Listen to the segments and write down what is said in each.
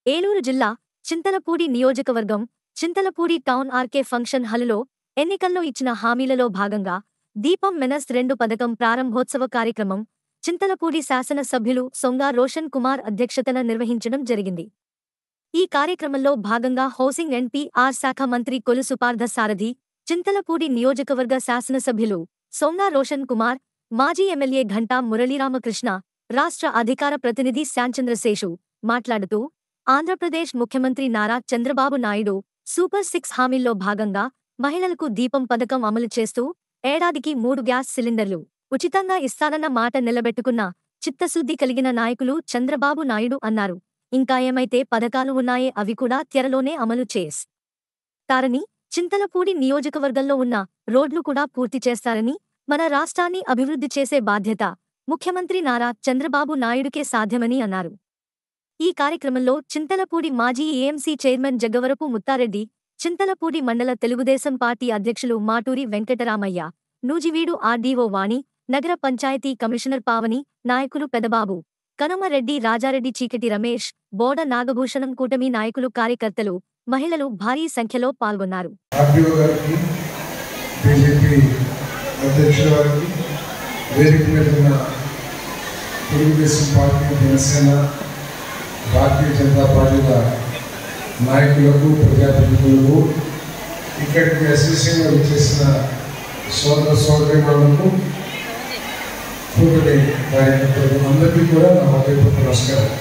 ఏలూరు జిల్లా చింతలపూడి నియోజకవర్గం Chintalapudi town RK function హాలులో ఎన్నికల్లో ఇచ్చిన హామీలలో భాగంగా దీపం మెనస్ రెండు పథకం ప్రారంభోత్సవ కార్యక్రమం చింతలపూడి శాసన సభ్యులు సొంగా రోషన్ కుమార్ అధ్యక్షతన నిర్వహించడం జరిగింది ఈ కార్యక్రమంలో భాగంగా హౌసింగ్ అండ్ పీఆర్ శాఖ మంత్రి కొలుసు పార్థ సారథి చింతలపూడి నియోజకవర్గ శాసనసభ్యులు సొంగా రోషన్ కుమార్ మాజీ ఎమ్మెల్యే ఘంటా మురళీరామకృష్ణ రాష్ట్ర అధికార ప్రతినిధి శాంచంద్రశేషు మాట్లాడుతూ ఆంధ్రప్రదేశ్ ముఖ్యమంత్రి నారా చంద్రబాబు నాయుడు సూపర్ సిక్స్ హామీల్లో భాగంగా మహిళలకు దీపం పథకం అమలు చేస్తూ ఏడాదికి మూడు గ్యాస్ సిలిండర్లు ఉచితంగా ఇస్తానన్న మాట నిలబెట్టుకున్న చిత్తశుద్ధి కలిగిన నాయకులు చంద్రబాబు నాయుడు అన్నారు ఇంకా ఏమైతే పథకాలు ఉన్నాయే అవి కూడా త్వరలోనే అమలు చేస్ తారని చింతలపూడి నియోజకవర్గంలో ఉన్న రోడ్లు కూడా పూర్తి చేస్తారని మన రాష్ట్రాన్ని అభివృద్ధి చేసే బాధ్యత ముఖ్యమంత్రి నారా చంద్రబాబు నాయుడుకే సాధ్యమని అన్నారు ఈ కార్యక్రమంలో చింతలపూడి మాజీ ఏఎంసీ చైర్మన్ జగ్గవరపు ముత్తారెడ్డి చింతలపూడి మండల తెలుగుదేశం పార్టీ అధ్యక్షులు మాటూరి వెంకటరామయ్య నూజివీడు ఆర్డీఓ వాణి నగర పంచాయతీ కమిషనర్ పావని నాయకులు పెదబాబు కనుమరెడ్డి రాజారెడ్డి చీకటి రమేష్ బోడ నాగభూషణం కూటమి నాయకులు కార్యకర్తలు మహిళలు భారీ సంఖ్యలో పాల్గొన్నారు ఆర్డీఓ గారికి బీజేపీ అధ్యక్షుల వారికి వేదిక మీద ఉన్న తెలుగుదేశం పార్టీ జనసేన భారతీయ జనతా పార్టీల నాయకులకు ప్రజాప్రతినిధులకు ఇక్కడికి అసోసియేషన్గా వచ్చేసిన సోదర సోదరిమణులకు కూటమి కార్యకర్తలు అందరికీ కూడా నా హృదయపూర్వక నమస్కారం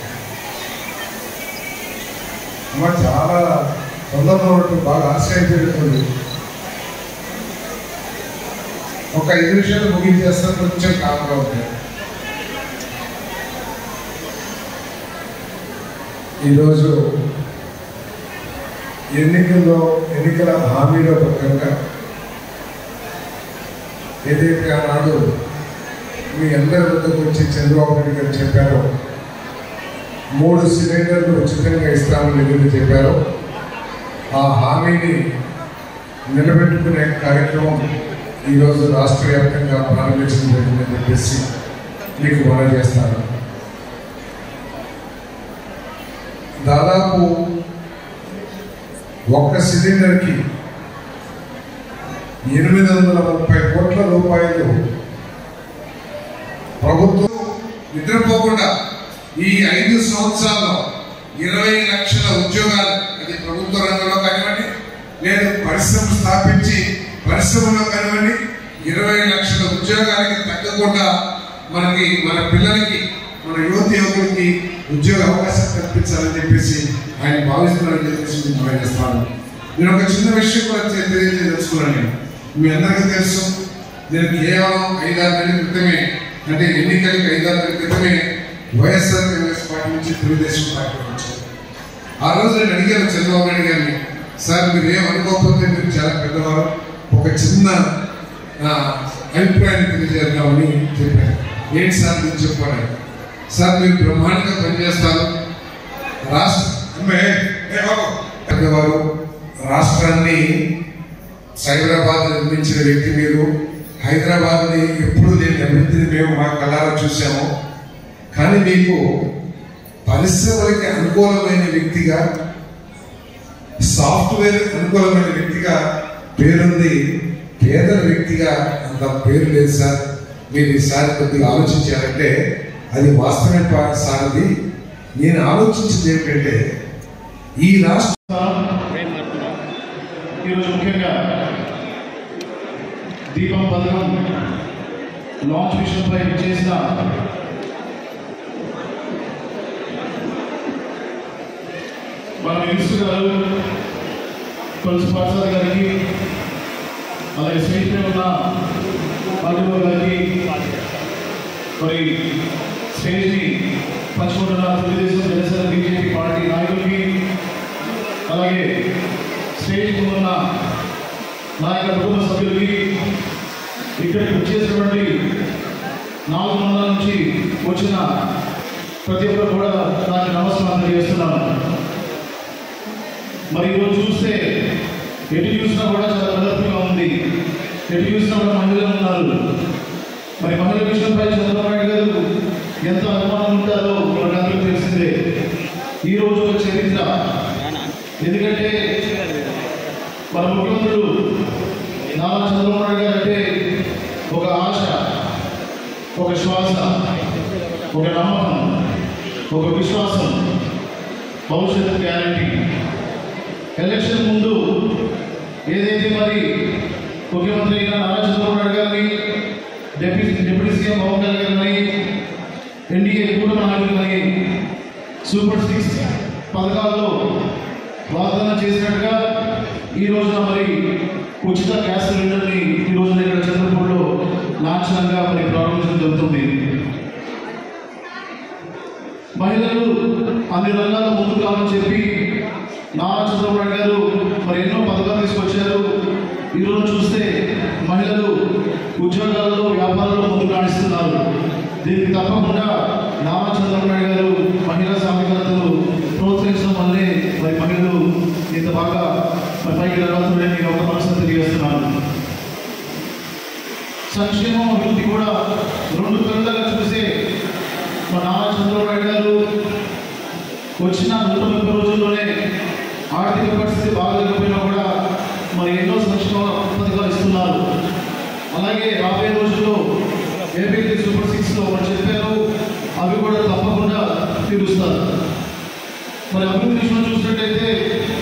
అమ్మ చాలా తొందరలో ఉన్నట్టు బాగా ఆశ్చర్యం పెరుగుతుంది ఒక ఐదు నిమిషాలు ముగించేస్తాను కొంచెం కామ్గా ఉంటాయి ఈరోజు ఎన్నికల్లో ఎన్నికల హామీలో భాగంగా ఏదైతే ఆనాడు మీ అందరి వద్దకు వచ్చి చంద్రబాబు నాయుడు గారు చెప్పారో మూడు సిలిండర్లు ఉచితంగా ఇస్తామని వీళ్ళు చెప్పారు ఆ హామీని నిలబెట్టుకునే కార్యక్రమం ఈరోజు రాష్ట్ర వ్యాప్తంగా ప్రారంభించడం జరిగిందని చెప్పేసి మీకు మనం చేస్తాను దాదాపు ఒక్క సిలిండర్కి ఎనిమిది వందల ముప్పై కోట్ల రూపాయలు ప్రభుత్వం నిద్రపోకుండా ఈ ఐదు సంవత్సరాల్లో ఇరవై లక్షల ఉద్యోగాలు అది ప్రభుత్వ రంగంలో కానివ్వండి లేదు పరిశ్రమ స్థాపించి పరిశ్రమలో కానివ్వండి ఇరవై లక్షల ఉద్యోగాలకి తగ్గకుండా మనకి మన పిల్లలకి మన యువత యువకులకి ఉద్యోగ అవకాశం కల్పించాలని చెప్పేసి ఆయన భావిస్తున్నారని చెప్పేసి నేను భావిస్తాను నేను ఒక చిన్న విషయం కూడా తె- తెలియజేయదలుచుకున్నాను నేను మీ అందరికీ తెలుసు నేను కేవలం ఐదారు నెలల క్రితమే అంటే ఎన్నికలకి ఐదారు నెలల క్రితమే వైఎస్ఆర్ కాంగ్రెస్ పార్టీ నుంచి తెలుగుదేశం పార్టీ వచ్చాను ఆ రోజు నేను అడిగాను చంద్రబాబు నాయుడు గారిని సార్ మీరు ఏం అనుకోకపోతే మీరు చాలా పెద్దవారు ఒక చిన్న ఆ, అభిప్రాయాన్ని తెలియజేద్దామని చెప్పాను ఏంటి సార్ మీరు చెప్పాను సార్ మీరు బ్రహ్మాండంగా పనిచేస్తారు రాష్ట్ర అమ్మే, ఏ బాబు, పెద్దవారు రాష్ట్రాన్ని సైబరాబాద్ నిర్మించిన వ్యక్తి మీరు హైదరాబాద్ని ఎప్పుడు లేని అభివృద్ధిని మేము మా కళ్ళారా చూసాము కానీ మీకు పరిశ్రమలకి అనుకూలమైన వ్యక్తిగా సాఫ్ట్వేర్ అనుకూలమైన వ్యక్తిగా పేరుంది పేదల వ్యక్తిగా అంత పేరు లేదు సార్ మీరు ఈసారి కొద్దిగా ఆలోచించారంటే అది వాస్తవమే పా- సార్ అది నేను ఆలోచించింది ఏంటంటే ఈ రాష్ట్ర ఈరోజు ముఖ్యంగా దీపం పథకం లాంచ్ విషయంపై చేసిన మన మినిస్టర్ గారు తులసి ప్రసాద్ గారికి అలాగే స్టేట్ మీద ఉన్న మంత్రులు గారికి మరి స్టేజ్ని పంచుకుంటున్న తెలుగుదేశం జనసేన బీజేపీ పార్టీ నాయకులకి అలాగే స్టేజ్ ముందున్న నాయక కుటుంబ సభ్యులకి ఇక్కడికి వచ్చేసినటువంటి నాలుగు మండల నుంచి వచ్చిన ప్రతి ఒక్కరు కూడా నాకు నమస్కారం తెలియజేస్తున్నాను మరి ఈరోజు చూస్తే ఎటు చూసినా కూడా చాలా కలర్ఫుల్గా ఉంది ఎటు చూసినా కూడా మహిళలు ఉన్నారు మరి మహిళల విషయంపై చంద్రబాబు నాయుడు గారు ఎంత అనుమానం ఉంటారో మనకు అందరికీ తెలిసిందే ఈ రోజు ఒక చరిత్ర ఎందుకంటే మన ముఖ్యమంత్రులు నారా చంద్రబాబు నాయుడు గారు అంటే ఒక ఆశ ఒక శ్వాస ఒక నమ్మకం ఒక విశ్వాసం భవిష్యత్తు గ్యారంటీ ఎలక్షన్ ముందు ఏదైతే మరి ముఖ్యమంత్రి అయిన నారా చంద్రబాబు నాయుడు గారిని deputy deputy CM Pawan Kalyan గారిని ఎన్డీఏ కూటమి నాయకులని సూపర్ సిక్స్ పథకాల్లో వాగ్దానం చేసినట్టుగా ఈ రోజున మరి ఉచిత గ్యాస్ సిలిండర్ని ఈ రోజున ఇక్కడ చంద్రపూర్లో లాంఛనంగా మరి ప్రారంభించడం జరుగుతుంది మహిళలు అన్ని రంగాల్లో ముందుకు రావాలని చెప్పి నారా చంద్రబాబు నాయుడు గారు మరి ఎన్నో పథకాలు తీసుకొచ్చారు ఈరోజు చూస్తే మహిళలు ఉద్యోగాల్లో వ్యాపారాల్లో ముందుకు రాణిస్తున్నారు దీనికి తప్పకుండా నారా చంద్రబాబు నాయుడు గారు మహిళా సాధికారతను ప్రోత్సహించడం వల్లే మరి మహిళలు ఇంత బాగా మరి పైకి రావాలని నేను ఒక మనసు తెలియజేస్తున్నాను సంక్షేమం అభివృద్ధి కూడా రెండు కళ్ళగా చూసే మా నారా చంద్రబాబు నాయుడు గారు వచ్చిన నూట ముప్పై రోజుల్లోనే ఆర్థిక పరిస్థితి బాగలేకపోయినా కూడా మరి ఎన్నో సంక్షేమ పథకాలు ఇస్తున్నారు అలాగే రాబోయే రోజుల్లో ఏపీ సూపర్ సిక్స్లో మరి చెప్పారు అవి కూడా తప్పకుండా తీరుస్తారు మరి అభివృద్ధి విషయంలో చూసినట్టయితే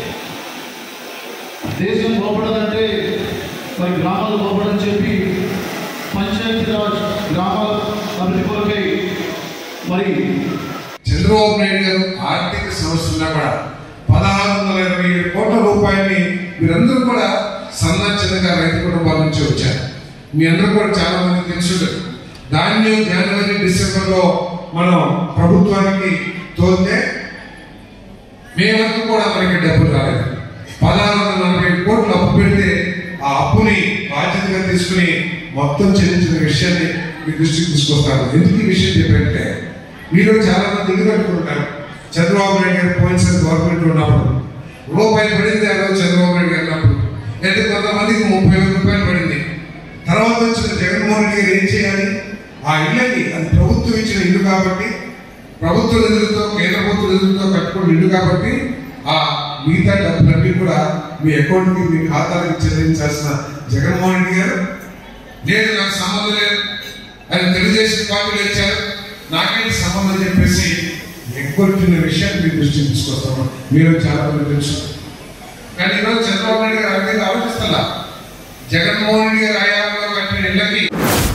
దేశం బాగుపడదంటే మరి గ్రామాలు బాగుపడని చెప్పి పంచాయతీరాజ్ గ్రామాల అభివృద్ధి కొరకై మరి చంద్రబాబు నాయుడు గారు ఆర్థిక సమస్య ఉన్నా కూడా పదహారు వందల ఇరవై ఏడు కోట్ల రూపాయలని మీరందరూ కూడా సన్నాచనగా రైతు కుటుంబాల నుంచి వచ్చారు మీ అందరూ కూడా చాలా మంది తెలుసు ధాన్యం జనవరి డిసెంబర్లో మనం ప్రభుత్వానికి తోలితే మేమంతా కూడా మనకి డబ్బులు రాలేదు పదహారు వందల నలభై ఏడు కోట్లు అప్పు పెడితే ఆ అప్పుని బాధ్యతగా తీసుకుని మొత్తం చెల్లించిన విషయాన్ని మీ దృష్టికి తీసుకొస్తాను ఎందుకు ఈ విషయం చెప్పంటే మీరు చాలా మంది ఇల్లు కట్టుకుంటారు చంద్రబాబు నాయుడు గారు పోయినసారి గవర్నమెంట్ ఉన్నప్పుడు రూపాయలు పడింది ఆ రోజు చంద్రబాబు నాయుడు గారు ఉన్నప్పుడు లేదా కొంతమందికి ముప్పై వేల రూపాయలు పడింది తర్వాత వచ్చిన జగన్మోహన్ రెడ్డి గారు ఏం చేయాలి ఆ ఇళ్ళకి అది ప్రభుత్వం ఇచ్చిన ఇల్లు కాబట్టి ప్రభుత్వ నిధులతో కేంద్ర ప్రభుత్వ నిధులతో కట్టుకున్న ఇల్లు కాబట్టి ఆ మిగతా డబ్బులన్నీ కూడా మీ అకౌంట్కి మీ ఖాతాలకు చెల్లించాల్సిన జగన్మోహన్ రెడ్డి గారు లేదు నాకు సంబంధం లేదు ఆయన తెలుగుదేశం పార్టీలో ఇచ్చారు నాకేంటి సంబంధం చెప్పేసి ఎగ్గొట్టిన విషయాన్ని మీ దృష్టికి తీసుకొస్తాము మీరు చాలా మంది తెలుసు కానీ ఈరోజు చంద్రబాబు నాయుడు గారు అన్ని ఆలోచిస్తలా జగన్మోహన్ రెడ్డి గారు హయాంలో కట్టిన ఇళ్ళకి